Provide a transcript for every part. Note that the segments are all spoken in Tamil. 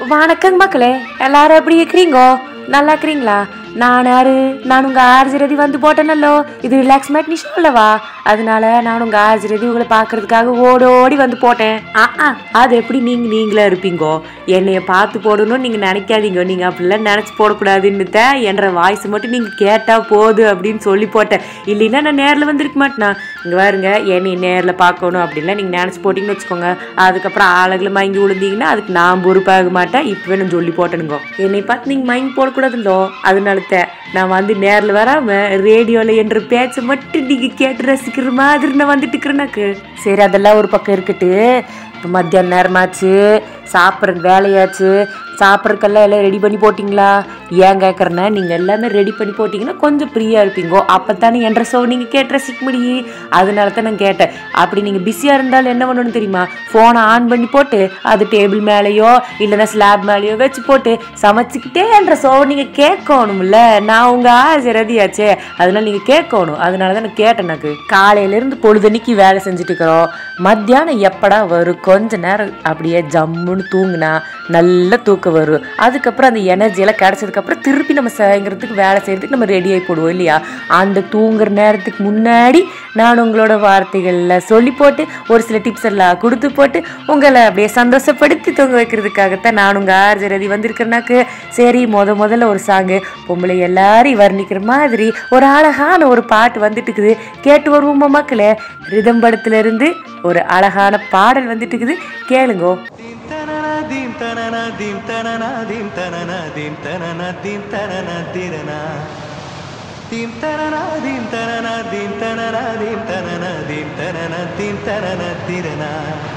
வணக்கங்க மக்களே எல்லாரும் எப்படி இருக்கிறீங்கோ நல்லா இருக்கிறீங்களா நான் யாரு நான் உங்க ஆர்ஜரதி வந்து போட்டேனல்லோ இது ரிலாக்ஸ் மேட் நிஷம் அல்லவா அதனால நான் உங்க ஆர்ஜரதி உங்களை பார்க்கறதுக்காக ஓடோடி வந்து போட்டேன் ஆ ஆ அது எப்படி நீங்க நீங்களே இருப்பீங்கோ என்னைய பார்த்து போடணும்னு நீங்க நினைக்காதீங்க நீங்க அப்படிலாம் நினைச்சு போடக்கூடாதுன்னு என்ற வாய்ஸ் மட்டும் நீங்க கேட்டா போதும் அப்படின்னு சொல்லி போட்டேன் இல்லைன்னா நான் நேரில் வந்திருக்க மாட்டேனா இங்க பாருங்க என்னை நேரில் பார்க்கணும் அப்படின்லாம் நீங்க நினைச்சு போட்டீங்கன்னு வச்சுக்கோங்க அதுக்கப்புறம் ஆளுகளை மயங்கி விழுந்தீங்கன்னா அதுக்கு நான் பொறுப்பாக மாட்டேன் இப்பவே நான் சொல்லி போட்டேனுங்க என்னை பார்த்து நீங்க மயங்கி போடக்கூடாதுல்லோ அதனால தான் நான் வந்து நேரில் வராம ரேடியோவில் என்ற பேச்சை மட்டும் நீங்க கேட்டு ரசிக்கிற மாதிரி நான் வந்துட்டு இருக்கிறேனாக்கு சரி அதெல்லாம் ஒரு பக்கம் இருக்கட்டு இப்போ மத்தியான நேரமாச்சு சாப்பிட்ற வேலையாச்சு சாப்பிட்றதுக்கெல்லாம் எல்லாம் ரெடி பண்ணி போட்டிங்களா ஏன் கேட்குறேன்னா நீங்கள் எல்லாமே ரெடி பண்ணி போட்டிங்கன்னா கொஞ்சம் ஃப்ரீயாக இருப்பீங்கோ அப்போ தானே என்ற ஷோ நீங்கள் கேட்டு ரசிக்க முடியும் அதனால தான் நான் கேட்டேன் அப்படி நீங்கள் பிஸியாக இருந்தாலும் என்ன பண்ணணும் தெரியுமா ஃபோனை ஆன் பண்ணி போட்டு அது டேபிள் மேலேயோ இல்லைன்னா ஸ்லாப் மேலேயோ வச்சு போட்டு சமைச்சிக்கிட்டே என்ற ஷோவை நீங்கள் கேட்கணும்ல நான் உங்கள் ஆஜரதியாச்சே அதனால நீங்கள் கேட்கணும் அதனால தான் நான் கேட்டேன் எனக்கு காலையிலேருந்து பொழுதன்னைக்கு வேலை செஞ்சுட்டு இருக்கிறோம் மத்தியானம் எப்படா வரும் கொஞ்ச நேரம் அப்படியே ஜம்முன்னு தூங்குனா நல்ல தூக்கம் வரும் அதுக்கப்புறம் அந்த எனர்ஜியெல்லாம் கிடச்சதுக்கப்புறம் திருப்பி நம்ம சாயங்கிறதுக்கு வேலை செய்கிறதுக்கு நம்ம ரெடி ஆகி போடுவோம் இல்லையா அந்த தூங்குற நேரத்துக்கு முன்னாடி நான் உங்களோட வார்த்தைகளில் சொல்லி போட்டு ஒரு சில டிப்ஸ் எல்லாம் கொடுத்து போட்டு உங்களை அப்படியே சந்தோஷப்படுத்தி தூங்க வைக்கிறதுக்காகத்தான் நான் உங்கள் ஆர்ஜரதி வந்திருக்கிறேனாக்கு சரி முத முதல்ல ஒரு சாங்கு பொம்பளை எல்லாரையும் வர்ணிக்கிற மாதிரி ஒரு அழகான ஒரு பாட்டு வந்துட்டு இருக்குது கேட்டு வருவோமா மக்களே ரிதம் படத்துல இருந்து ஒரு அழகான பாடல் வந்துட்டு இருக்குது கேளுங்கோ தீம் தனன தீம் தனன தீம் தனன தீம் தனன தீம் தனன திரனா தீம் தனன தீம் தனன தீம் தனன தீம் தனன தீம் தனன தீம் தனன திரனா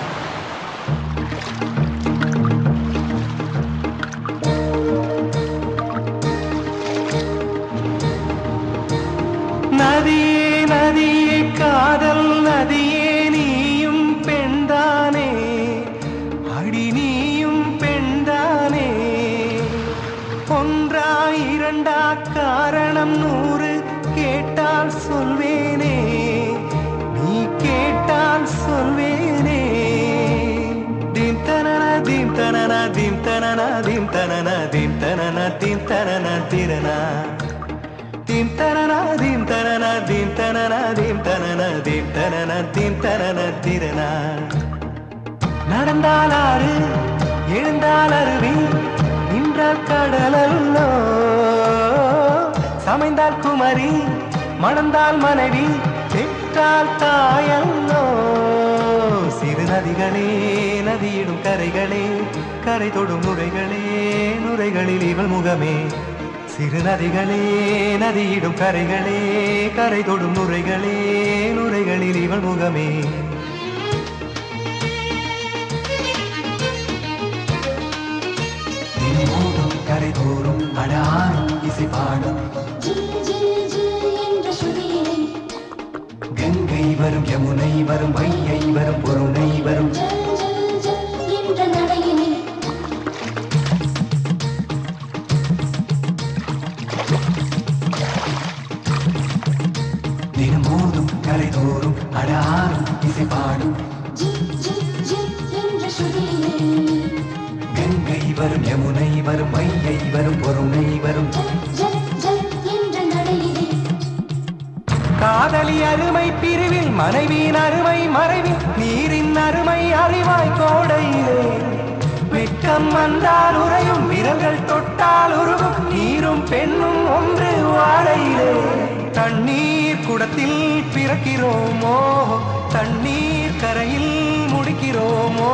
நதியே நதியே காதல் நதியே நீயும் பெண்தானே அடி நீயும் பெண்தானே ஒன்றா இரண்டா காரணம் நூறு கேட்டால் சொல்வேனே நீ கேட்டால் சொல்வேனே தீம் தனன தீம் தனன தீம் தனன தீம் தனன தீம் தனன தீம் தனன திரனா தீம் தனன தீம் தனன தீம் தனன தீம் தனன தீம் தனன தீம் தனன திரனா நடந்தால் ஆறு எழுந்தால் அருவி நின்றால் கடலல்லோ சமைந்தால் குமரி மணந்தால் மனைவி பெற்றால் தாயல்லோ சிறு நதிகளே நதியிடும் கரைகளே கரை தொடும் நுரைகளே நுரைகளில் இவள் முகமே சிறு நதிகளே நதியிடும் கரைகளே கரை தொடும் நுரைகளே நுரைகளில் இவள் முகமே தினமோதும் கரை தோறும் அடாரும் இசை பாடும் ஜில் ஜில் ஜில் என்ற சுதியிலே கங்கை வரும் யமுனை வரும் வையை வரும் பொருணை வரும் ஜல் ஜல் ஜல் என்ற நடையிலே தினமோதும் கரை தோறும் அடாரும் இசை பாடும் ஜில் ஜில் ஜில் என்ற சுதியிலே கங்கை வரும் யமுனை வரும் வையை வரும் பொருணை வரும் ஜல் ஜல் ஜல் என்ற நடையிலே காதலி அருமை பிரிவில் மனைவியின் அருமை மறைவில் நீரின் அருமை அறிவாய் கோடையிலே வெட்கம் வந்தால் உறையும் விரல்கள் தொட்டால் உருகும் நீரும் பெண்ணும் ஒன்று வாழையிலே தண்ணீர் குடத்தில் பிறக்கிறோமோ தண்ணீர் கரையில் முடிக்கிறோமோ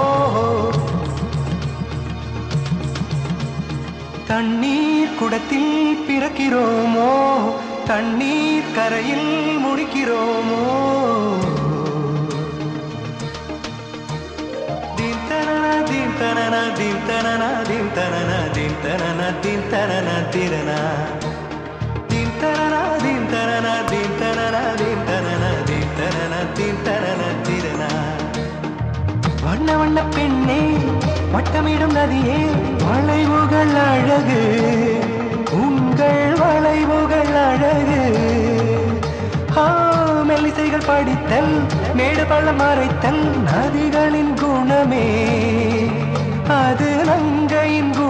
தண்ணீர் குடத்தில் பிறக்கிறோமோ தண்ணீர் கரையில் முடிக்கிறோமோ தீம் தனன தீம் தனன தீம் தனன தீம் தனன தீம் தனன தீம் தனன திரனா தீம் தனன தீம் தனன தீம் தனன தீம் தனன தீம் தனன தீம் தனன திரனா வண்ண வண்ண பெண்ணே வட்டமிடும் நதியே வளைவுகள் அழகு உங்கள் வளைவுகள் அழகு ஆ, மெல்லிசைகள் படித்தல் மேடு பள்ளம் மறைத்தல் நதிகளின் குணமே அது நங்கையின் குணம்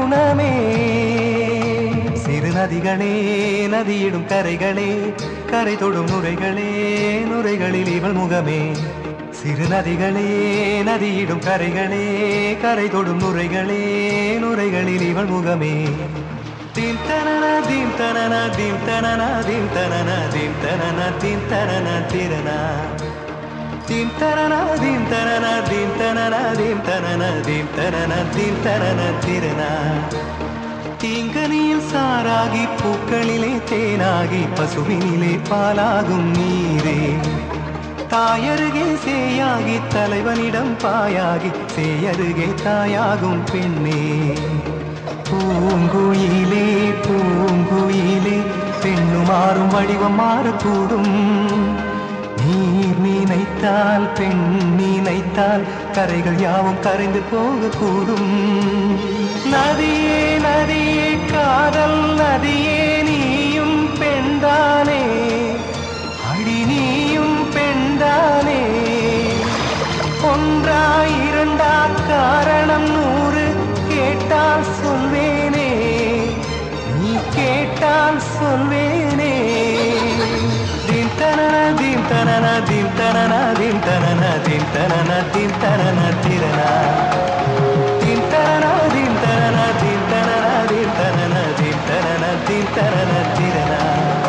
நதிகளே நதியிடும் கரைகளே கரை தொடும் நுரைகளே நுரைகளில் இவள் முகமே சிறு நதிகளே நதியிடும் கரைகளே கரை தொடும் நுரைகளே நுரைகளில் இவள் முகமே தீம் தனன தீம் தனன தீம் தனன தீம் தனன தீம் தனன தீம் தனன திரனா தீம் தனன தீம் தனன தீம் தனன தீம் தனன தீம் தனன தீம் தனன திரனா தீங்கனியில் சாராகி பூக்களிலே தேனாகி பசுவினிலே பாலாகும் நீரே தாயருகே சேயாகி தலைவனிடம் பாயாகி சேயருகே தாயாகும் பெண்ணே பூங்குயிலே பூங்குயிலே பெண்ணு மாறும் வடிவம் மாறக்கூடும் நீர் நினைத்தால் பெண் நினைத்தால் கரைகள் யாவும் கரைந்து போகக்கூடும் நதியே நதியே காதல் நதியே நீயும் பெண்தானே அடி நீயும் பெண்தானே ஒன்றா இரண்டா காரணம் நூறு கேட்டால் சொல்வேனே நீ கேட்டால் சொல்வேனே தீம் தனன தீம் தனன தீம் தனன தீம் தனன தீம் தனன தீம் தனன திரனா தீம் தனன தீம் தனன தீம் தனன தீம் தனன தீம் தனன தீம் தனன திரனா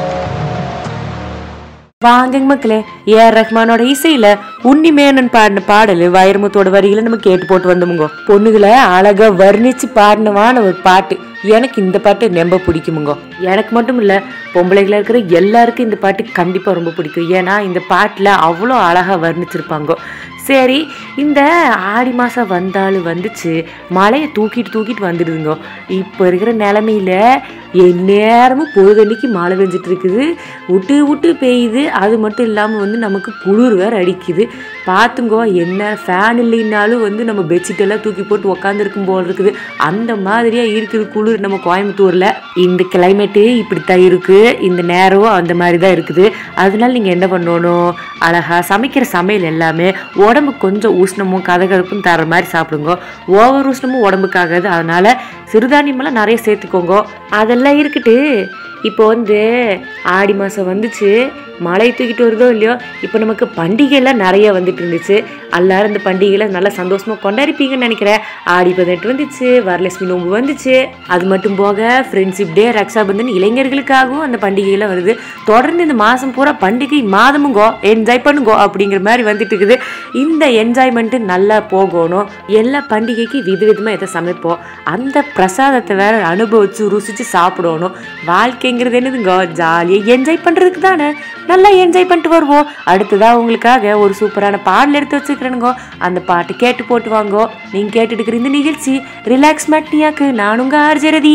வாங்கங்க மக்களே ஏஆர் ரஹ்மானோட இசையில உன்னிமேனன் பாடின பாடல் வைரமுத்தோட வரிகளை நம்ம கேட்டு போட்டு வந்தோமுங்க பொண்ணுகளை அழகா வர்ணிச்சு பாடினவான ஒரு பாட்டு எனக்கு இந்த பாட்டு ரொம்ப பிடிக்குமுங்க எனக்கு மட்டும் இல்ல பொம்பளைகளா இருக்கிற எல்லாருக்கும் இந்த பாட்டு கண்டிப்பா ரொம்ப பிடிக்கும் ஏன்னா இந்த பாட்டுல அவ்வளோ அழகா வர்ணிச்சிருப்பாங்க சரி இந்த ஆடி மாதம் வந்தாலும் வந்துச்சு மழையை தூக்கிட்டு தூக்கிட்டு வந்துடுதுங்க இப்போ இருக்கிற நிலமையில எந்நேரமும் பொழுதன்னைக்கு மழை பெஞ்சிட்டு இருக்குது விட்டு விட்டு பெய்யுது அது மட்டும் இல்லாமல் வந்து நமக்கு குளிர் வேற அடிக்குது பார்த்துங்கோ என்ன ஃபேன் இல்லைன்னாலும் வந்து நம்ம பெட்ஷீட் எல்லாம் தூக்கி போட்டு உக்காந்துருக்கும் போல் இருக்குது அந்த மாதிரியா இருக்குது குளிர் நம்ம கோயம்புத்தூரில் இந்த கிளைமேட்டு இப்படித்தான் இருக்குது இந்த நேரம் அந்த மாதிரி தான் இருக்குது அதனால நீங்கள் என்ன பண்ணணும் அழகா சமைக்கிற சமையல் எல்லாமே உடம்பு கொஞ்சம் உஷ்ணமும் கதகதப்பும் தர மாதிரி சாப்பிடுங்க ஓவர் உஷ்ணமும் உடம்புக்காகாது அதனால சிறுதானியமெல்லாம் நிறைய சேர்த்துக்கோங்க அதெல்லாம் இருக்கட்டு இப்போ வந்து ஆடி மாதம் வந்துச்சு மழை தூக்கிட்டு வருதோ இல்லையோ இப்போ நமக்கு பண்டிகைலாம் நிறைய வந்துட்டு இருந்துச்சு எல்லாரும் இந்த பண்டிகைகளை நல்லா சந்தோஷமாக கொண்டாடிப்பீங்கன்னு நினைக்கிறேன் ஆடி பதினெட்டு வந்துச்சு வரலட்சுமி நோம்பு வந்துச்சு அது மட்டும் போக ஃப்ரெண்ட்ஷிப் டே ரக்ஷாபந்தன் இளைஞர்களுக்காகவும் அந்த பண்டிகைலாம் வருது தொடர்ந்து இந்த மாதம் பூரா பண்டிகை மாதமுங்கோ என்ஜாய் பண்ணுங்கோ அப்படிங்கிற மாதிரி வந்துட்டு இருக்குது இந்த என்ஜாய்மெண்ட்டு நல்லா போகணும் எல்லா பண்டிகைக்கு விதவிதமாக எதை சமைப்போம் அந்த பிரசாதத்தை வேற அனுபவிச்சு ருசிச்சு சாப்பிடணும் வாழ்க்கைங்கிறது என்னதுங்க ஜாலியாக என்ஜாய் பண்ணுறதுக்கு தானே நல்லா என்ஜாய் பண்ணிட்டு வருவோம் அடுத்ததாக உங்களுக்காக ஒரு சூப்பரான பாடல் எடுத்து வச்சுக்கிறேனுங்கோ அந்த பாட்டு கேட்டு போட்டு வாங்கோ நீங்கள் கேட்டுட்டு இருக்கிற இந்த நிகழ்ச்சி ரிலாக்ஸ் மேட்னியாக்கு நானுங்க ஆர்ஜரதி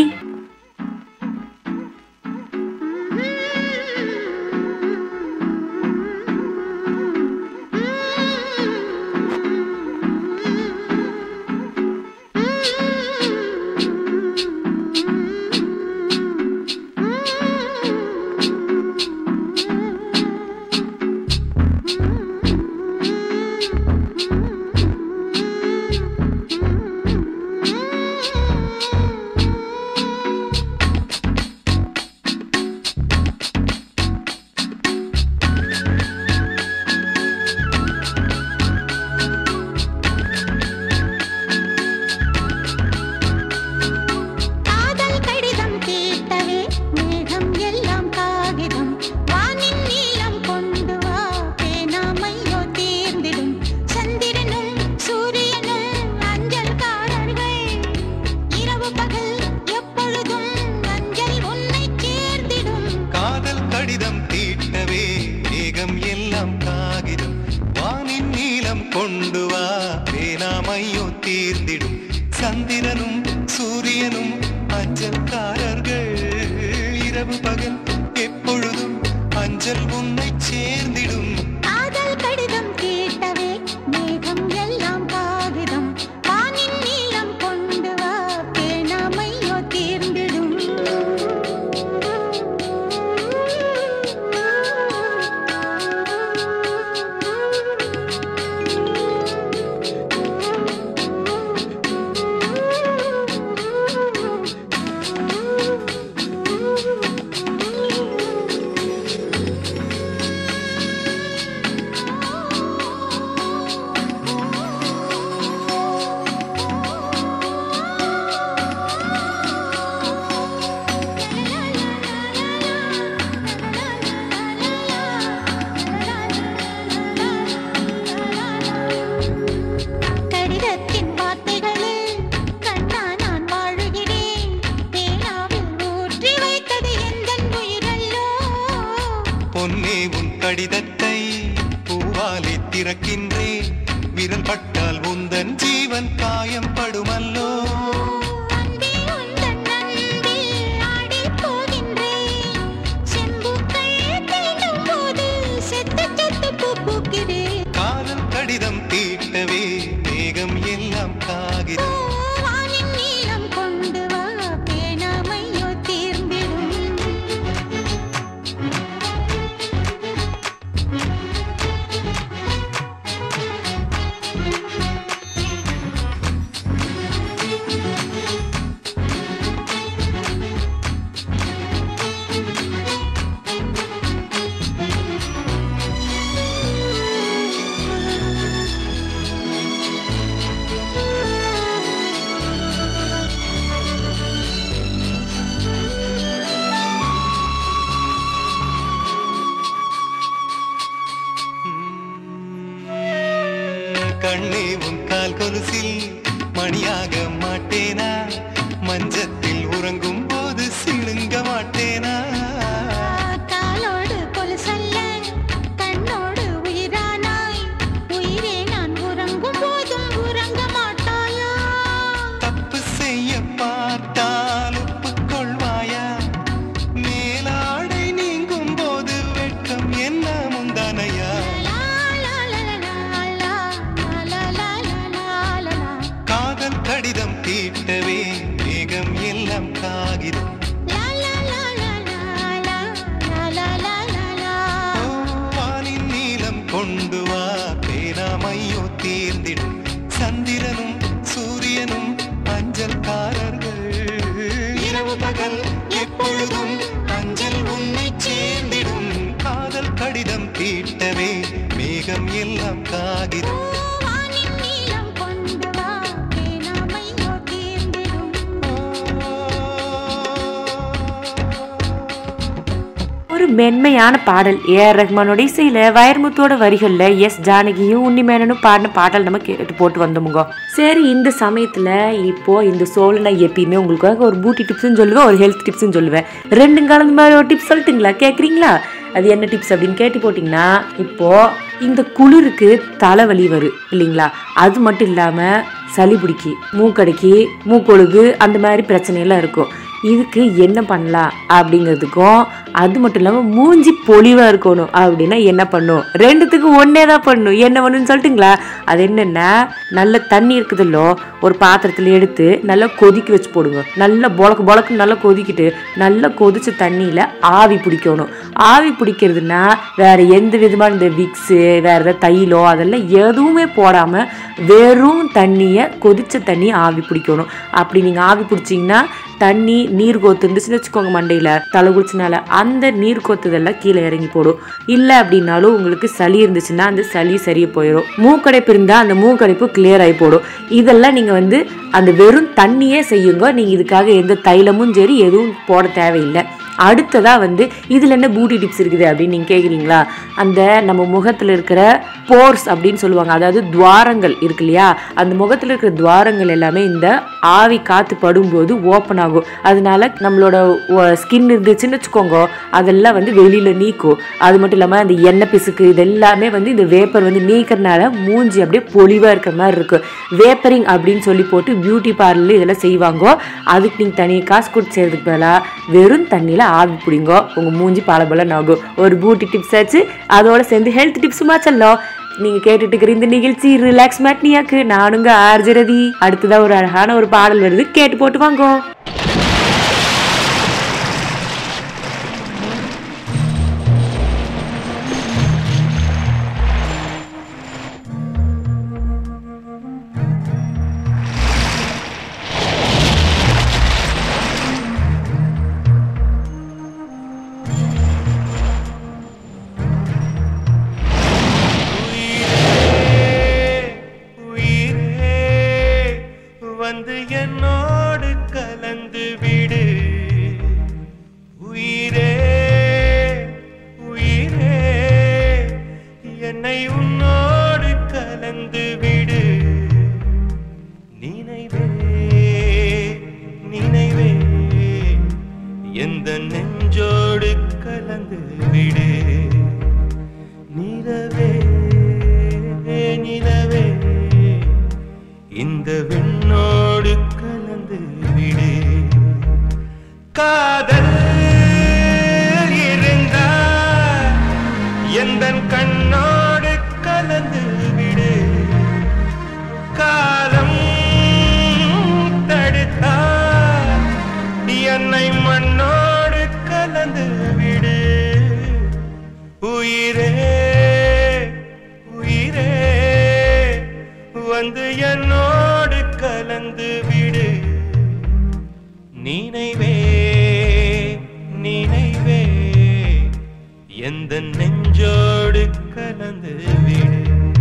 பொன்னே உன் கடிதத்தை பூவாலே திறக்கின்றேன் விரல் பட்டால் உந்தன் ஜீவன் காயம் படுமல்லோ அன்பே உந்தன் அன்பில் ஆடிப் போகின்றேன். செம்புக்கள் தீண்டும் போது செத்து செத்து பூ பூக்கிறேன். காதல் கடிதம் தீட்டவே மேகம் எல்லாம் காகிதம் வானின் நீலம் கொண்டு வா பேணாமையோ தீர்ந்திடும் கண்ணே உன் கால் கொலுசில் மணியாக மாட்டேனா மஞ்சத்தில் உறங்கும் போது சிழுங்க மாட்டேனா காலோடு கொலுசல்ல கண்ணோடு உயிரானாய் உயிரே நான் உறங்கும் போதும் உறங்க மாட்டாயா தப்பு செய்ய பார்த்தால் ஒப்புக்கொள்வாயா மேலாடை நீங்கும் போது வெட்கம் என்ன முந்தானையா லா, லா, லா, லா, லா, லா, லா, லா, லா, லா, லா. காதல் கடிதம் தீட்டவே மேகம் எல்லாம் காகிதம் லா, லா, லா, லா, லா, லா, லா, லா, லா, லா. ஓ, வானின் நீலம் கொண்டு வா பேராமையோ தீர்ந்திடும் சந்திரனும் சூரியனும் அஞ்சல்காரர்கள் இரவு பகல் எப்பொழுதும் அஞ்சல் உன்னை சேர்ந்திடும் காதல் கடிதம் தீட்டவே மேகம் எல்லாம் காகிதம் வானின் நீலம் கொண்டு வா பேணாமையோ தீர்ந்திடும் ஒரு மென்மையான பாடல் ஏ ஆர் ரஹ்மானோட இசையில வைரமுத்தோட வரிகள்ல எஸ் ஜானகியும் உன்னிமேனனும் பாடின பாடல் நம்ம கேட்டு போட்டு வந்தோமுங்க சரி இந்த சமயத்துல இப்போ இந்த சோழ நான் எப்பயுமே உங்களுக்காக ஒரு பூட்டி டிப்ஸ்னு சொல்லுவேன் ஒரு ஹெல்த் டிப்ஸ்னு சொல்லுவேன் ரெண்டும் கலந்து மாதிரி ஒரு டிப்ஸ் சொல்லட்டுங்களா கேக்குறீங்களா அது என்ன டிப்ஸ் அப்படின்னு கேட்டு போட்டிங்கன்னா இப்போ இந்த குளிருக்கு தலைவலி வரும் இல்லைங்களா அது மட்டும் இல்லாம சளி பிடிக்கி மூக்கடைக்கி மூக்கொழுகு அந்த மாதிரி பிரச்சனையெல்லாம் இருக்கும் இதுக்கு என்ன பண்ணலாம் அப்படிங்கிறதுக்கும் அது மட்டும் இல்லாமல் மூஞ்சி பொலிவாக இருக்கணும் அப்படின்னா என்ன பண்ணும் ரெண்டுத்துக்கும் ஒன்றே தான் பண்ணும் என்ன பண்ணுன்னு சொல்லட்டுங்களா அது என்னென்னா நல்ல தண்ணி இருக்குதுல்லோ ஒரு பாத்திரத்தில் எடுத்து நல்லா கொதிக்க வச்சு போடுங்க நல்லா பொழக்கு பொழக்கு நல்லா கொதிக்கிட்டு நல்லா கொதிச்ச தண்ணியில் ஆவி பிடிக்கணும் ஆவி பிடிக்கிறதுனா வேற எந்த விதமான இந்த விக்ஸு வேற ஏதாவது தைலம் அதெல்லாம் எதுவுமே போடாமல் வெறும் தண்ணியை கொதிச்ச தண்ணி ஆவி பிடிக்கணும் அப்படி நீங்கள் ஆவி பிடிச்சிங்கன்னா தண்ணி நீர் கோத்து இருந்துச்சுன்னு வச்சுக்கோங்க மண்டையில் தலை குளிச்சனால அந்த நீர் கோத்துதெல்லாம் கீழே இறங்கி போடும் இல்லை அப்படின்னாலும் உங்களுக்கு சளி இருந்துச்சுன்னா அந்த சளி சரியாக போயிடும் மூக்கடைப்பு இருந்தால் அந்த மூக்கடைப்பு கிளியர் ஆகி போடும் இதெல்லாம் நீங்கள் வந்து அந்த வெறும் தண்ணியே செய்யுங்க நீங்கள் இதுக்காக எந்த தைலமும் சரி எதுவும் போட தேவையில்லை அடுத்ததாக வந்து இதில் என்ன பூட்டி டிப்ஸ் இருக்குது அப்படின்னு நீங்கள் கேட்குறீங்களா அந்த நம்ம முகத்தில் இருக்கிற போர்ஸ் அப்படின்னு சொல்லுவாங்க அதாவது துவாரங்கள் இருக்கு இல்லையா அந்த முகத்தில் இருக்கிற துவாரங்கள் எல்லாமே இந்த ஆவி காற்று படும்போது ஓப்பன் ஆகும் அதனால நம்மளோட ஸ்கின் இருந்துச்சுன்னு வச்சுக்கோங்க அதெல்லாம் வந்து வெளியில் நீக்கும் அது மட்டும் இல்லாமல் அந்த எண்ணெய் பிசுக்கு இது எல்லாமே வந்து இந்த வேப்பர் வந்து நீக்கிறனால மூஞ்சி அப்படியே பொலிவாக இருக்கிற மாதிரி இருக்கும் வேப்பரிங் அப்படின்னு சொல்லி போட்டு பியூட்டி பார்லர் இதெல்லாம் செய்வாங்க அதுக்கு நீங்கள் தனியாக காசு கொடுத்து செய்யறதுக்கு பதிலாக வெறும் தண்ணியில் ஆவி பிடிங்க உங்கள் மூஞ்சி பளபளன்னு ஆகும் ஒரு பியூட்டி டிப்ஸ் ஆச்சு அதோட சேர்ந்து ஹெல்த் டிப்ஸுமா செல்லம் நீங்க கேட்டுட்டு இருக்கிற இந்த நிகழ்ச்சி ரிலாக்ஸ் மேட்னியாக்கு நானுங்க ஆர்ஜரதி அடுத்ததா ஒரு அழகான ஒரு பாடல் வருது கேட்டு போட்டு வாங்கோ உயிரே வந்து என்னோடு கலந்து விடு உயிரே உயிரே என்னை உன்னோடு கலந்து விடு நினைவே நினைவே எந்த நெஞ்சோடு கலந்து விடு விண்ணோடு கலந்து விடு காதல் இருந்தா எந்த கண்ணோடு கலந்து விடு காலம் தடுத்தா என்னை மண்ணோடு கலந்து விடு உயிரே உயிரே வந்து என்னோடு கலந்து விடு நினைவே நினைவே எந்த நெஞ்சோடு கலந்து விடு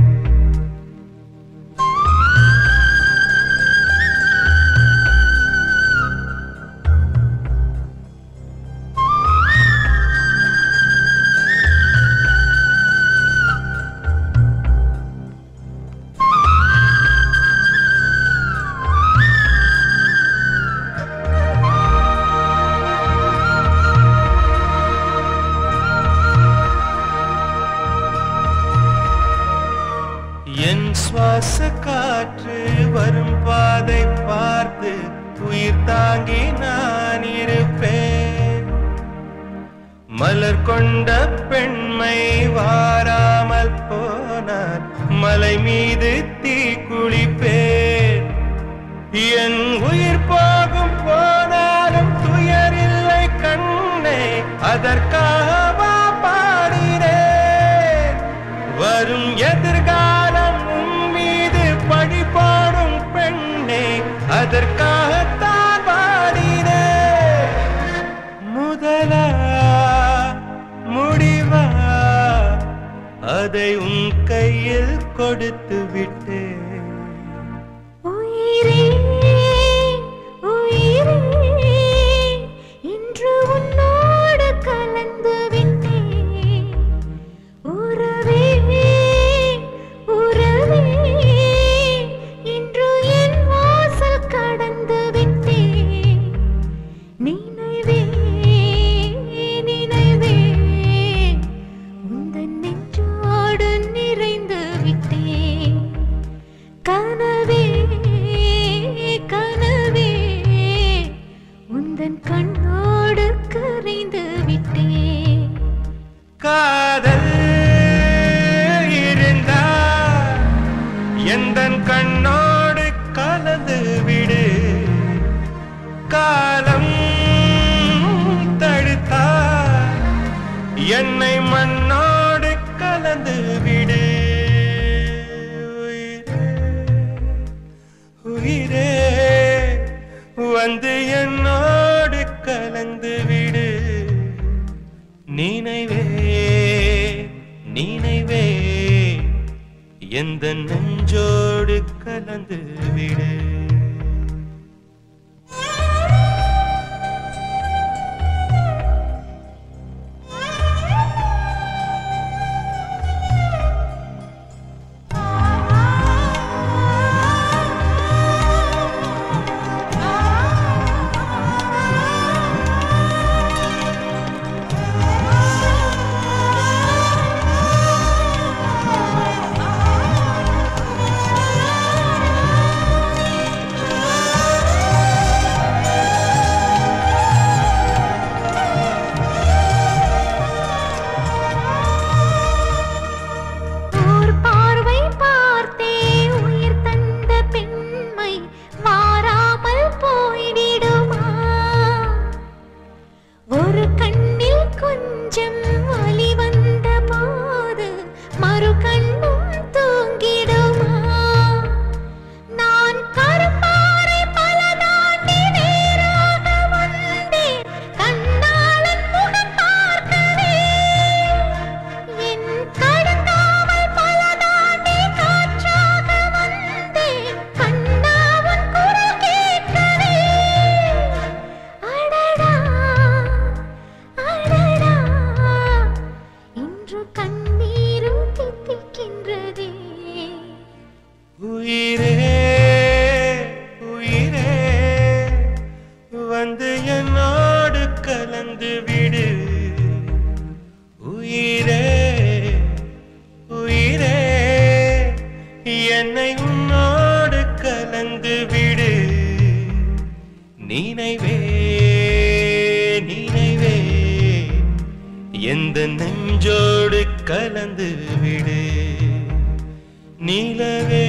என் சுவாச காற்று வரும் பாதை பார்த்து உயிர் தாங்கி நான் இருப்பேன் மலர் கொண்ட பெண்மை வாராமல் போனார் மலை மீது தீ குளிப்பேன் என் உயிர் போகும் போனாலும் துயரில்லை கண்ணே அதற்காக பாடினேன் வரும் எதிர்காலம் உன் மீது பழி போடும் பெண்ணே அதற்காகத்தான் பாடினேன் முதலா முடிவா அதை உன் கையில் கொடுத்து விட்டேன் உயிரே உயிரே இன்று உன்னோடு கலந்து விட்டேன் உறவே உறவே இன்று என் வாசல் கடந்து விட்டேன் நினைவே நினைவே உந்தன் நெஞ்சோடு நிறைந்து விட்டேன் கனவே கனவே உந்தன் கண்ணோடு கரைந்து விட்டேன் காதல் இருந்தா எந்த கண்ணோடு கலந்து விடு காலம் தடுத்தா என்னை மண்ணோடு கலந்து விடு உயிரே, உயிரே வந்து என்னோடு கலந்து விடு நினைவே நினைவே எந்த நெஞ்சோடு கலந்து விடு ஓர் பார்வை பார்த்தே உயிர் தந்த பெண்மை மாறாமல் போய்விடுமா ஒரு கண்ணில் கொஞ்சம் வலி வந்த போது மறு கண்ணும் தூங்கிடுமா நான் கருப்பாறை பல தாண்டி நேராக வந்தேன் கண்ணாளன் முகம் பார்க்கவே என் கடுங்காவல் பல தாண்டி காற்றாக வந்தேன் கண்ணா உன் குரல் கேட்கவே அடடா அடடா இன்று கண்ணீரும் தித்திக்கின்றதே உயிரே உயிரே வந்து என்னோடு கலந்து விடு உயிரே உயிரே என்னை உன்னோடு கலந்து நினைவே எந்த நெஞ்சோடு கலந்து விடு நிலவே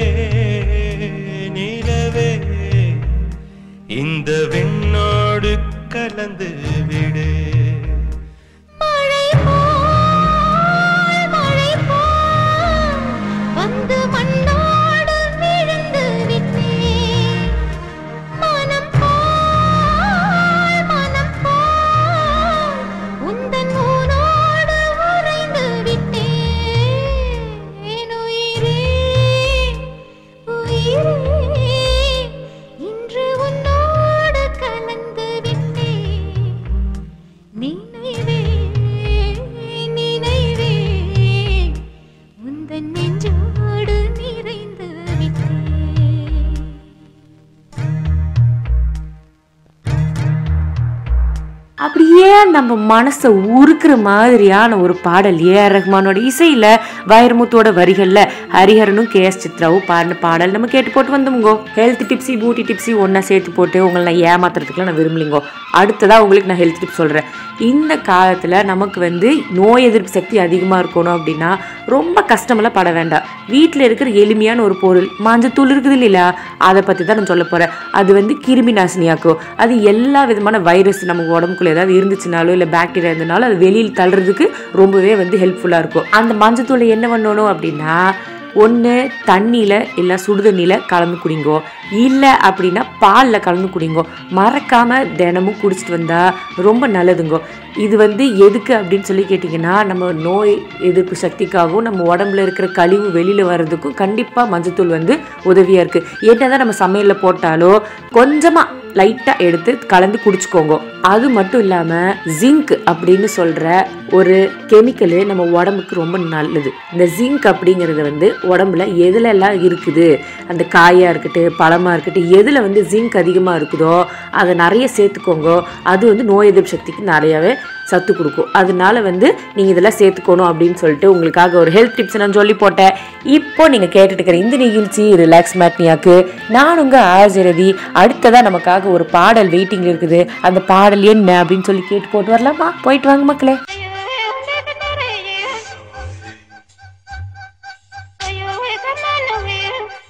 நிலவே இந்த விண்ணோடு கலந்து விடு மழை போல் மழை போல் வந்து மண்ணோடு விழுந்து விட்டேன் மனம் போல் மனம் போல் உந்தன் ஊனோடு உறைந்து விட்டேன் உயிரே உயிரே இன்று உன்னோடு கலந்து விட்டேன் நினைவே நினைவே உந்தன் நெஞ்சோடு நிறைந்து விட்டேன் அப்படியே நம்ம மனசை உருக்குற மாதிரியான ஒரு பாடல் ஏ ஆர் ரஹ்மானோட இசையில வைரமுத்தோட வரிகள்ல ஹரிஹரனும் கே எஸ் சித்ராவும் பாடின பாடல் நம்ம கேட்டு போட்டு வந்தோம்ங்கோ ஹெல்த் டிப்ஸி பியூட்டி டிப்ஸி ஒன்றா சேர்த்து போட்டு உங்களை நான் ஏமாத்துறதுக்குலாம் நான் விரும்பலிங்கோ அடுத்ததாக உங்களுக்கு நான் ஹெல்த் டிப்ஸ் சொல்கிறேன் இந்த காலத்தில் நமக்கு வந்து நோய் எதிர்ப்பு சக்தி அதிகமாக இருக்கணும் அப்படின்னா ரொம்ப கஷ்டமெல்லாம் பட வேண்டாம் வீட்டில் இருக்கிற எளிமையான ஒரு பொருள் மஞ்சத்தூள் இருக்குது இல்லையா அதை பற்றி தான் நான் சொல்ல போகிறேன் அது வந்து கிருமி நாசினியாக்கும் அது எல்லா விதமான வைரஸ் நமக்கு உடம்புக்குள்ள ஏதாவது இருந்துச்சுனாலோ இல்லை பாக்டீரியா இருந்தனாலும் அது வெளியில் தள்ளுறதுக்கு ரொம்பவே வந்து ஹெல்ப்ஃபுல்லாக இருக்கும் அந்த மஞ்சத்தூளை என்ன பண்ணணும் அப்படின்னா ஒன்று தண்ணியில் இல்லை சுடுதண்ணியில் கலந்து குடிங்கோ இல்லை அப்படின்னா பாலில் கலந்து குடிங்கோ மறக்காமல் தினமும் குடிச்சிட்டு வந்தால் ரொம்ப நல்லதுங்கோ இது வந்து எதுக்கு அப்படின்னு சொல்லி கேட்டிங்கன்னா நம்ம நோய் எதிர்ப்பு சக்திக்காகவும் நம்ம உடம்புல இருக்கிற கழிவு வெளியில் வர்றதுக்கும் கண்டிப்பாக மஞ்சத்தூள் வந்து உதவியாக இருக்குது என்னதான் நம்ம சமையலில் போட்டாலோ கொஞ்சமாக லைட்டாக எடுத்து கலந்து குடிச்சுக்கோங்க அது மட்டும் இல்லாமல் ஜிங்க் அப்படின்னு சொல்கிற ஒரு கெமிக்கலு நம்ம உடம்புக்கு ரொம்ப நல்லது இந்த ஜிங்க் அப்படிங்கிறது வந்து உடம்புல எதுல எல்லாம் இருக்குது அந்த காயாக இருக்கட்டும் பழமாக இருக்கட்டும் எதில் வந்து ஜிங்க் அதிகமாக இருக்குதோ அதை நிறைய சேர்த்துக்கோங்க அது வந்து நோய் எதிர்ப்பு சக்திக்கு நிறையவே சத்து கொடுக்கும் அதனால வந்து நீங்கள் இதெல்லாம் சேர்த்துக்கணும் அப்படின்னு சொல்லிட்டு உங்களுக்காக ஒரு ஹெல்த் டிப்ஸ் நான் சொல்லி போட்டேன் இப்போ நீங்கள் கேட்டுட்டு இருக்கிற இந்த நிகழ்ச்சி ரிலாக்ஸ் மேட்னியாக்கு நான் உங்கள் ஆஜரதி அடுத்ததாக நமக்காக ஒரு பாடல் வெயிட்டிங் இருக்குது அந்த பாடல் என்ன அப்படின்னு சொல்லி கேட்டு போட்டு வரலாமா போயிட்டு வாங்க மக்களே ஐயோ உனக்கு நிறைய ஐயோ கண்ணாலவே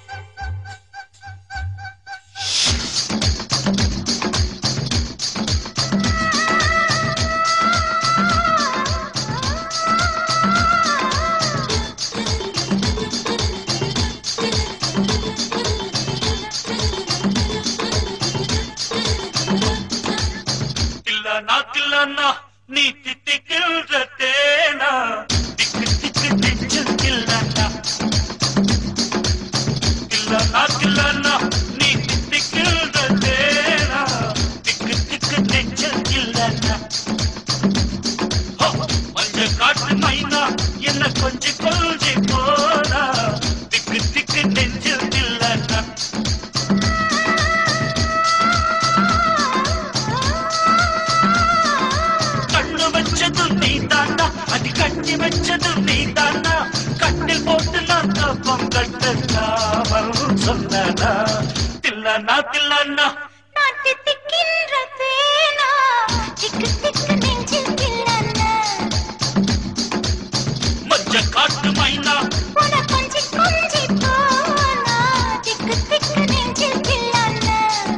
தில்லானா தில்லானா நீ தித்திக்கின்ற தேனா திக்கு திக்கு நெஞ்சில் தில்லானா தில்லானா தில்லானா நீ தித்திக்கின்ற தேனா திக்கு திக்கு நெஞ்சில் தில்லானா மஞ்ச காட்டு மைனா என்ன கொஞ்சி கொஞ்சி போனா திக்கு திக்கு நெஞ்சில் தில்லானா கண்ணு வச்சது நீ தாண்டா அது கட்டி வச்சது நீ தாண்டா கட்டில் போட்டு நான் தப்பம் கட்டாமல் சொன்னா தில்லானா தில்லானா நான் தித்திக்கின்ற தேனா திக்கு திக்கு நெஞ்சில் தில்லானா மஞ்ச காட்டு மைனா உன கொஞ்சி கொஞ்சி போனா திக்கு திக்கு நெஞ்சில் தில்லானா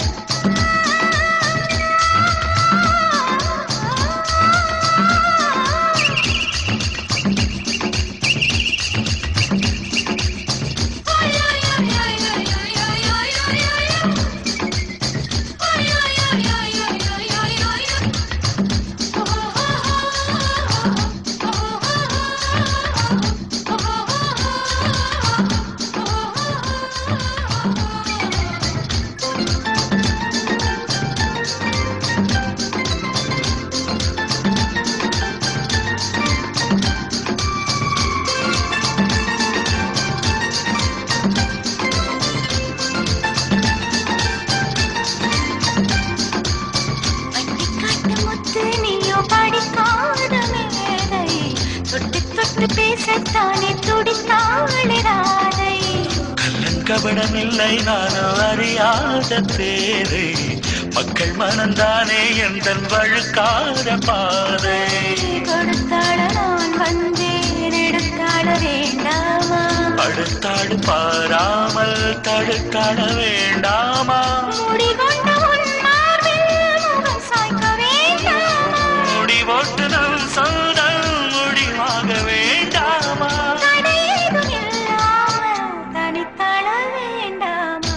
வண்டிக்காட்டு முத்து நீயோ படிக்காத மேதை தொட்டு தொட்டு பேசத்தானே துடித்தாளே ராதை கள்ளன் கபடமில்லை நானும் அறியாத பேரை மக்கள் மனந்தானே எந்த வழுக்காத பாதை கொடுத்தாட நான் வந்தேன் எடுத்தாட வேண்டாமா அடுத்தாடு பாராமல் தடுத்தாட வேண்டாமா முடிகொண்ட உன் மார்பில் முகம் சாய்க்க வேண்டாமா முடிவோட்டு நம் சொந்தம் முடிவாக வேண்டாமா தடையேதும் இல்லாமல் தனித்தள வேண்டாமா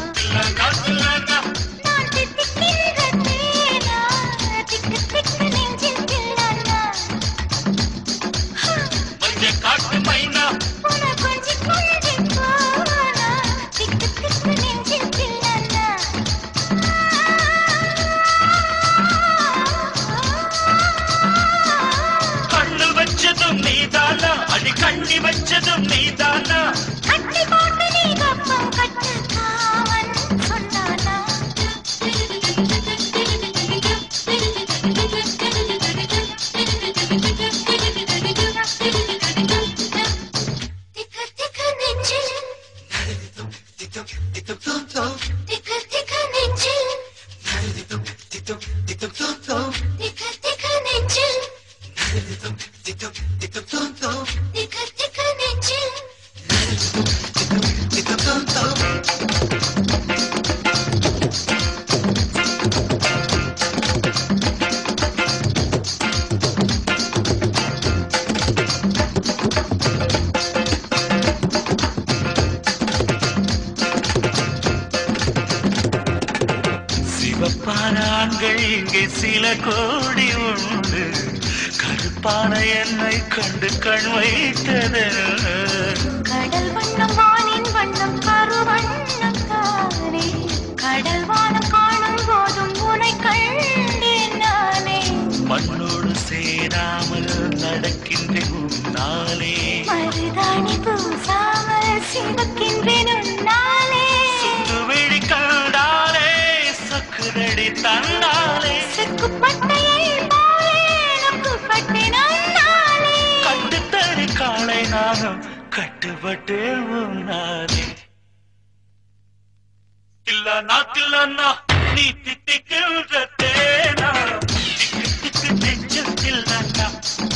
நான் தித்திக்கின்ற தேனா திக்கு திக்கு நெஞ்சில் தில்லானா காட்டு மைனா உன கொஞ்சி கொஞ்சி போனா திக்கு திக்கு நெஞ்சில் தில்லானா கண்ணு வச்சதும் நீதானா அடி கண்ணி வச்சதும் நீதானா கட்டி போட்டு நீ கப்பம் கட்டு காவன் சொன்னானா திக்கு திக்கு நெஞ்சில் திக்கு திக்கு நெஞ்சில் திக்கு திக்கு நெஞ்சில் திக்கு திக்கு நெஞ்சில் சிவப்பான ஆண்கள் இங்கே சில கோடி உண்டு கருப்பான என்னை கண்டு கண் வைத்தது கடல் வண்ணம் வானின் வண்ணம் கருவண்ணம் தானே கடல் வானம் காணும் போதும் உனை கண்டேன் நானே மண்ணோடு சேராமல் நடக்கின்றேன் உன்னாலே மருதாணி பூசாமல் சிவக்கின்றேன் உன்னாலே சுத்துவிழி கண்டாலே சக்குரடி தந்தாலே சிக்குப்பட்டையை போலே நொக்குப்பட்டேன் உன்னாலே கட்டுத்தறி காலை நானும் கட்டுப்பட்டு உன்னாலே இல்லன்னா தில்லன்னா நீ தித்திக்கின்ற தேனா திக்கு திக்கு நெஞ்சில் தில்லன்னா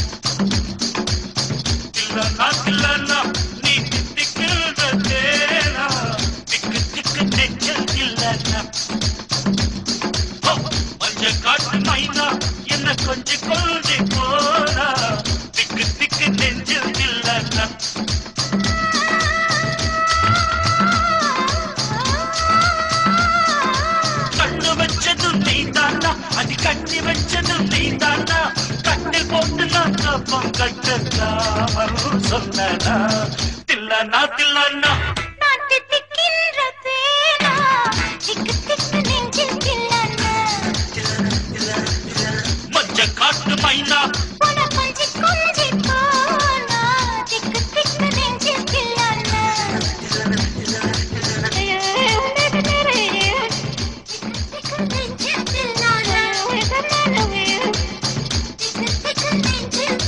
தில்லன்னா தில்லன்னா நீ தித்திக்கின்ற தேனா திக்கு திக்கு நெஞ்சில் தில்லன்னா ஓ, மஞ்ச காட்டு மைனா என்ன கொஞ்சம் கொஞ்சி போனா திக்கு திக்கு நெஞ்சில் தில்லன்னா கண்ணு வச்சதும் நீ தானா அது கண்ணி வச்சதும் நீ தானா கண்ணில் போட்டு நான் கப்பம் கட்டலாம் சொன்னா தில்லனா தில்லனா நான் தித்திக்கின்ற தேனா திக்கு திக்கு நெஞ்சில் தில்லானா மஞ்ச காட்டு மைனா உன கொஞ்சி கொஞ்சி போனா திக்கு திக்கு நெஞ்சில் தில்லானா திக்கு நெஞ்சில் தில்லானா திக்கு திக்கு நெஞ்சில்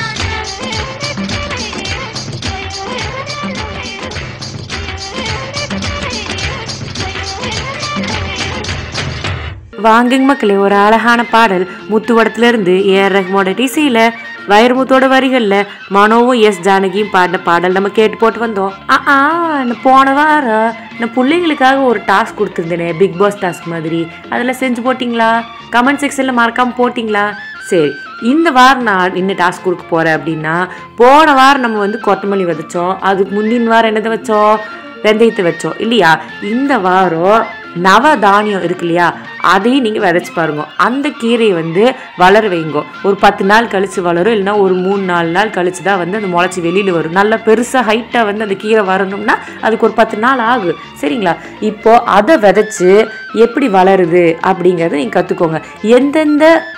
வாங்குங்க மக்களே ஒரு அழகான பாடல் முத்துவடத்துல இருந்து ஏஆர் ரஹ்மோட டிசியில வைரமுத்தோட வரிகள்ல மனோவும் எஸ் ஜானகியும் பாடின பாடல் நம்ம கேட்டு போட்டு வந்தோம் ஆ ஆ நான் போன வாரம் நான் பிள்ளைங்களுக்காக ஒரு டாஸ்க் கொடுத்துருந்தேனே பிக் பாஸ் டாஸ்க் மாதிரி அதெல்லாம் செஞ்சு போட்டிங்களா கமெண்ட் செக்ஷனில் மறக்காமல் போட்டிங்களா சரி இந்த வாரம் நான் என்ன டாஸ்க் கொடுக்க போகிறேன் அப்படின்னா போன வாரம் நம்ம வந்து கொத்தமல்லி விதைச்சோம் அதுக்கு முந்தின வாரம் என்னதை வச்சோம் வெந்தயத்தை வச்சோம் இல்லையா இந்த வாரம் நவ தானியம் இருக்கு இல்லையா அதையும் நீங்கள் விதைச்சு பாருங்க அந்த கீரையை வந்து வளர வைங்க ஒரு பத்து நாள் கழிச்சு வளரும் இல்லைன்னா ஒரு மூணு நாலு நாள் கழிச்சு தான் வந்து அந்த முளைச்சி வெளியில் வரும் நல்லா பெருசாக ஹைட்டாக வந்து அந்த கீரை வரணும்னா அதுக்கு ஒரு பத்து நாள் ஆகும் சரிங்களா இப்போ அதை விதைச்சு எப்படி வளருது அப்படிங்கிறத நீங்கள் கற்றுக்கோங்க எந்தெந்த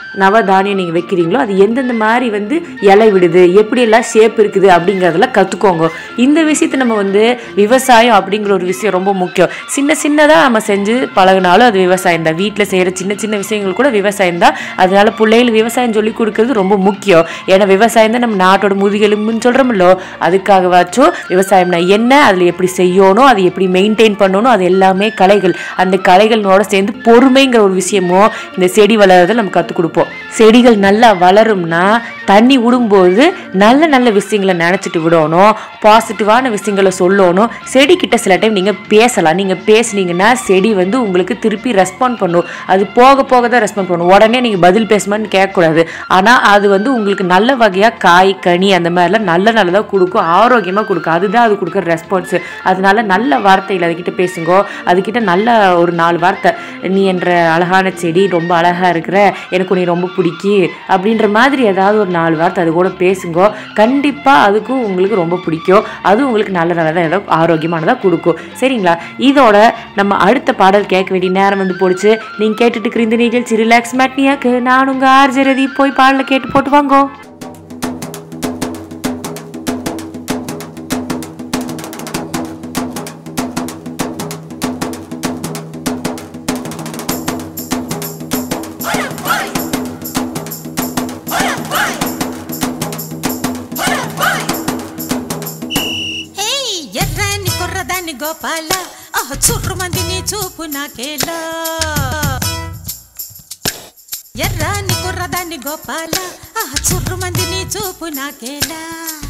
நவதானியம் நீங்கள் வைக்கிறீங்களோ அது எந்தெந்த மாதிரி வந்து இலை விடுது எப்படியெல்லாம் ஷேப் இருக்குது அப்படிங்கிறதெல்லாம் கற்றுக்கோங்க இந்த விஷயத்தை நம்ம வந்து விவசாயம் அப்படிங்கிற ஒரு விஷயம் ரொம்ப முக்கியம் சின்ன சின்னதாக நம்ம செஞ்சு பழகினாலும் அது விவசாயம் தான் வீட்டில் செய்கிற சின்ன சின்ன விஷயங்கள் கூட விவசாயம் தான் அதனால பிள்ளைகள் விவசாயம் சொல்லி கொடுக்கறது ரொம்ப முக்கியம் ஏன்னா விவசாயம் தான் நம்ம நாட்டோட முதுகெலும்புன்னு சொல்கிறோம்ல அதுக்காகவாச்சும் விவசாயம்னா என்ன அதில் எப்படி செய்யணும் அது எப்படி மெயின்டைன் பண்ணணும் அது எல்லாமே கலைகள் அந்த கலைகளோட சேர்ந்து பொறுமைங்கிற ஒரு விஷயமும் இந்த செடி வளர்றதை நம்ம கற்றுக் கொடுப்போம் செடிகள் நல்லா வளரும்னா தண்ணி விடும்போது நல்ல நல்ல விஷயங்களை நினச்சிட்டு விடணும் பாசிட்டிவான விஷயங்களை சொல்லணும் செடிக்கிட்ட சில டைம் நீங்கள் பேசலாம் நீங்கள் பேசுனீங்கன்னா செடி வந்து உங்களுக்கு திருப்பி ரெஸ்பாண்ட் பண்ணும் அது போக போக தான் ரெஸ்பாண்ட் பண்ணும் உடனே நீங்கள் பதில் பேசுமான்னு கேட்கக்கூடாது ஆனால் அது வந்து உங்களுக்கு நல்ல வகையாக காய் கனி அந்த மாதிரிலாம் நல்ல நல்லதாக கொடுக்கும் ஆரோக்கியமாக கொடுக்கும் அதுதான் அது கொடுக்குற ரெஸ்பான்ஸு அதனால நல்ல வார்த்தையில் அதுக்கிட்ட பேசுங்கோ அதுக்கிட்ட நல்ல ஒரு நாலு வார்த்தை நீ என்ற அழகான செடி ரொம்ப அழகாக இருக்கிற எனக்கு நீ ரொம்ப பிடிக்கி அப்படின்ற மாதிரி ஏதாவது ஒரு நாலு வார்த்தை அது கூட பேசுங்கோ கண்டிப்பாக அதுக்கும் உங்களுக்கு ரொம்ப பிடிக்கும் அது உங்களுக்கு நல்ல நல்லதாக ஏதோ ஆரோக்கியமானதாக கொடுக்கும் சரிங்களா இதோட நம்ம அடுத்த பாடல் கேட்க வேண்டிய நேரம் வந்து போடுச்சு நீங்கள் கேட்டுட்டு இருக்கிற இந்த நிகழ்ச்சி ரிலாக்ஸ் மேட்னியாக்கு நான் உங்கள் ஆர்ஜரதி போய் பாடலை கேட்டு போட்டு வாங்கோ ఏయ్ ఎర్రని కుర్రదాన్ని గోపాల ఆహ్ చుర్రుమంది నీ చూపు నాకేలా ఎర్రని కుర్రదాన్ని గోపాల ఆహ్ చుర్రుమంది నీ చూపు నాకేలా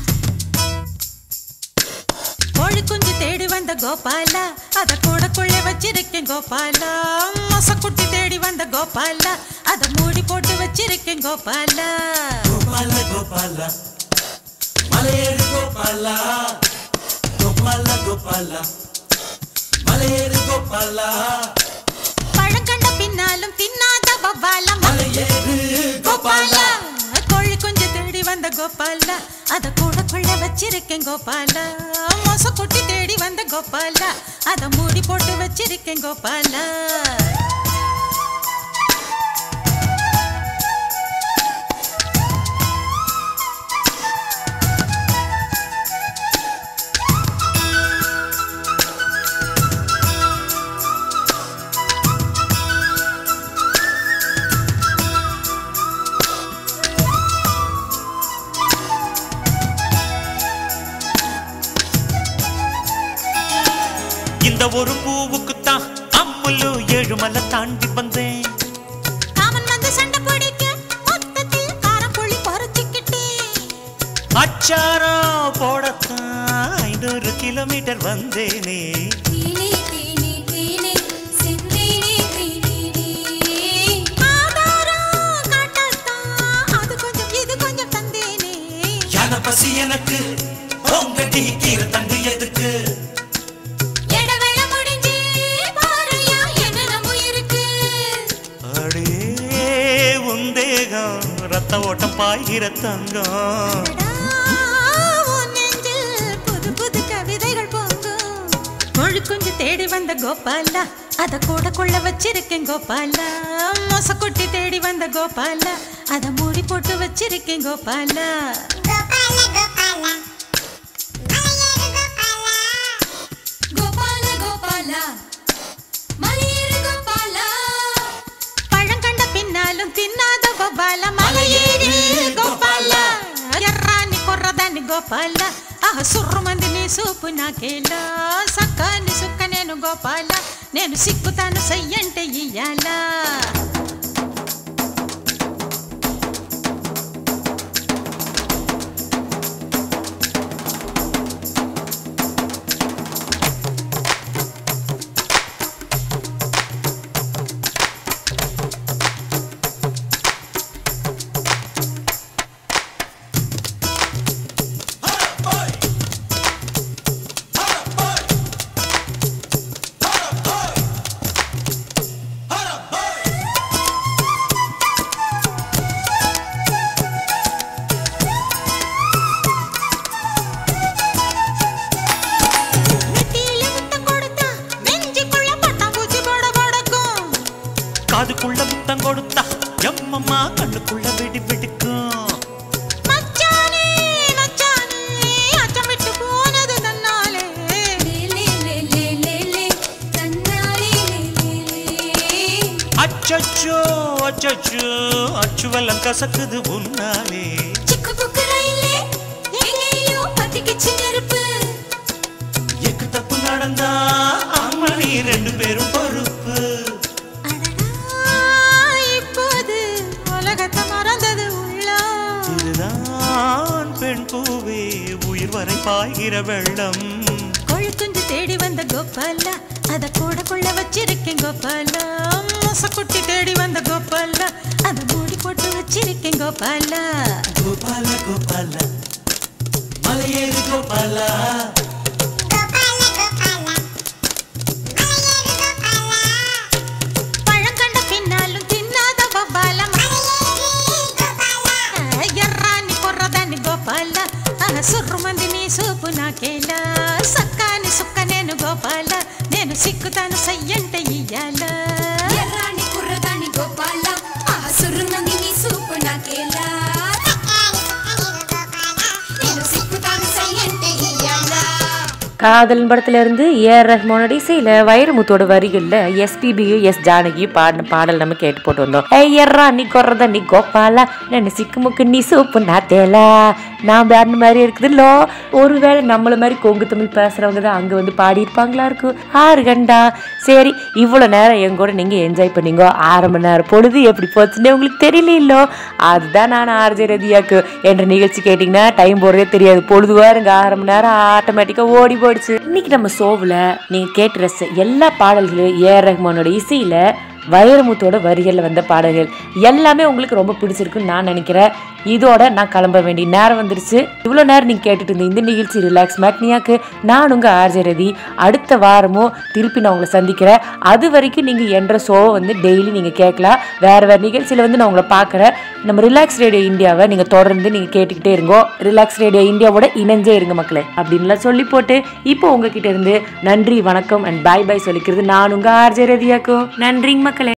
கோழி குஞ்சு தேடி வந்த கோபால அத கூடக்குள்ளே வச்சிருக்கேன் கோபால மொசக்குட்டி தேடி வந்த கோபால அத மூடி போட்டு வச்சிருக்கேன் கோபால ಗೋಪಾಲ ಗೋಪಾಲ ಮಲೆಯೇರು ಗೋಪಾಲ ಗೋಪಾಲ ಗೋಪಾಲ மலையேறு கோபால பழம் கண்ட பின்னாலும் தின்னாத வவ்வால மலையேறு கோபால கோபால கோழி குஞ்சு தேடி வந்த கோபால அத கூடக்குள்ள வச்சிருக்கேன் கோபால மொசக்குட்டி தேடி வந்த கோபால அத மூடி போட்டு வச்சிருக்கேன் கோபால இந்த ஒரு பூவுக்குத்தான் அம்முலு ஏழுமலை தாண்டி வந்தேன் காமன் வந்து சண்டை பிடிக்க மொத்தத்தில் காரம் புளி குறைச்சிக்கிட்டேன் அச்சாரம் போடத்தான் ஐநூறு கிலோமீட்டர் வந்தேனே தீனி தீனி தீனி சிந்தீனி தீனி ஆதாரம் காட்டத்தான் அது கொஞ்சம் இது கொஞ்சம் தந்தேனே யான பசி எனக்கு உங்கடி கீரை தண்டு எதுக்கு எடவேளை முடிஞ்சு பாருயா என்னென்னமோ இருக்கு அடே உந்தேகம் ரத்த ஓட்டம் பாய்கிற தங்கம் அடா, உன் நெஞ்சில் புது புது கவிதைகள் பொங்கும் கோழி குஞ்சு தேடி வந்த கோபாலா அத கூட கொள்ள வச்சிருக்கேன் கோபாலா மொசக்குட்டி தேடி வந்த கோபாலா அத மூடி போட்டு வச்சிருக்கேன் கோபாலா கோபால கோபால மலையேறு கோபால பழம் கண்ட பின்னாலும் தின்னாத கோபால மலையேறு கோபால ఎర్రాని కొర్రదాన్ని గోపాల ఆహ సుర్రుమంది నీ సూపు నాకేలా సక్కాని సుక్క నేను గోపాల నేను సిక్కుతాను సయ్యంటే ఇయ్యాలా அம்மம்மா கண்ணுக்குள்ள வெடி வெடிக்கும் மச்சானே மச்சானே அச்சம் விட்டு போனது தன்னாலே அச்சச்சோ அச்சச்சோ அச்சுவெல்லாம் கசக்குது உன்னாலே சிக்கு புக்கு ரயிலே எங்கேயோ பத்திக்கிச்சு நெருப்பு எக்கு தப்பு நடந்தா அம்மணி ரெண்டு பேரும் பொறுப்பு அடடா, இப்போது உலகத்தை மறந்தது உள்ளம் இதுதான் பெண் பூவே உயிர் வரை பாய்கிற வெள்ளம் கொழுக்குஞ்சு தேடி வந்த கோபாலா அத கூட கொள்ள வச்சிருக்கேன் கோபாலா மொசக்குட்டி தேடி வந்த கோபாலா அத மூடி போட்டு வச்சிருக்கேன் கோபாலா கோபால கோபால மலையேறு கோபால பழம் கண்ட பின்னாலும் தின்னாத கோபாலம் ఎర్రాన్ని కుర్రదాన్ని గోపాల సుర్రు మంది నీ సూపు నాకేలా సక్కాని సుక్క నేను గోపాల నేను సిక్కుతాను సయ్యంటే ఇయ్యాల ఎర్రాని కుర్రదాని గోపాల ఆ సుర్రునంది నీ సూపు నాకేలా నేను సిక్కుతాను సయ్యంటే ఇయ్యాలా காதலன் படத்துல இருந்து ஏஆர் ரஹ்மானோட இசையில வைரமுத்தோட வரிகள்ல எஸ்பிபியும் எஸ் ஜானகியும் பாடின பாடல் நம்ம கேட்டு போட்டு வந்தோம் ஐயர்ரா நீ கொறத நீ கோபாலா நான் சிக்குமுக்கு நீ சூப்பு நாத்தேலா நான் பாடின மாதிரி இருக்குதுல்லோ ஒருவேளை நம்மள மாதிரி கொங்கு தமிழ் பேசுறவங்க தான் அங்க வந்து பாடியிருப்பாங்களா இருக்கும் ஆறு கண்டா சரி இவ்வளோ நேரம் என் கூட நீங்க என்ஜாய் பண்ணீங்க ஆறு மணி நேரம் பொழுது எப்படி போச்சுன்னு உங்களுக்கு தெரியலோ அதுதான் நான் ஆர்ஜே ரதியாக்கு என்ற நிகழ்ச்சி கேட்டிங்கன்னா டைம் போகிறதே தெரியாது பொழுது வாருங்க ஆறு மணி நேரம் ஆட்டோமேட்டிக்காக ஓடி போயிடுச்சு இன்னைக்கு நம்ம ஷோவில் நீங்கள் கேட்டு ரசிச்ச எல்லா பாடல்களும் ஏஆர் ரஹ்மானோட இசையில் வைரமுத்தோட வரிகளில் வந்த பாடல்கள் எல்லாமே உங்களுக்கு ரொம்ப பிடிச்சிருக்குன்னு நான் நினைக்கிறேன் இதோட நான் கிளம்ப வேண்டிய நேரம் வந்துருச்சு இவ்வளோ நேரம் நீங்கள் கேட்டுட்டு இருந்த இந்த நிகழ்ச்சி ரிலாக்ஸ் மேட்னியாக்கு நான் உங்கள் ஆர்ஜே ரதி அடுத்த வாரமும் திருப்பி நான் உங்களை சந்திக்கிறேன் அது வரைக்கும் நீங்கள் என்ற ஷோவை வந்து டெய்லி நீங்கள் கேட்கலாம் வேறு வேறு நிகழ்ச்சியில் வந்து நான் உங்களை பார்க்குறேன் நம்ம ரிலாக்ஸ் ரேடியோ இந்தியாவை நீங்கள் தொடர்ந்து நீங்கள் கேட்டுக்கிட்டே இருங்கோ ரிலாக்ஸ் ரேடியோ இந்தியாவோட இணைஞ்சே இருங்க மக்களே அப்படின்லாம் சொல்லி போட்டு இப்போ உங்ககிட்ட இருந்து நன்றி வணக்கம் அண்ட் பாய் பாய் சொல்லிக்கிறது நான் உங்கள் ஆர்ஜே ரதியாக்கோ நன்றிங்க மக்களே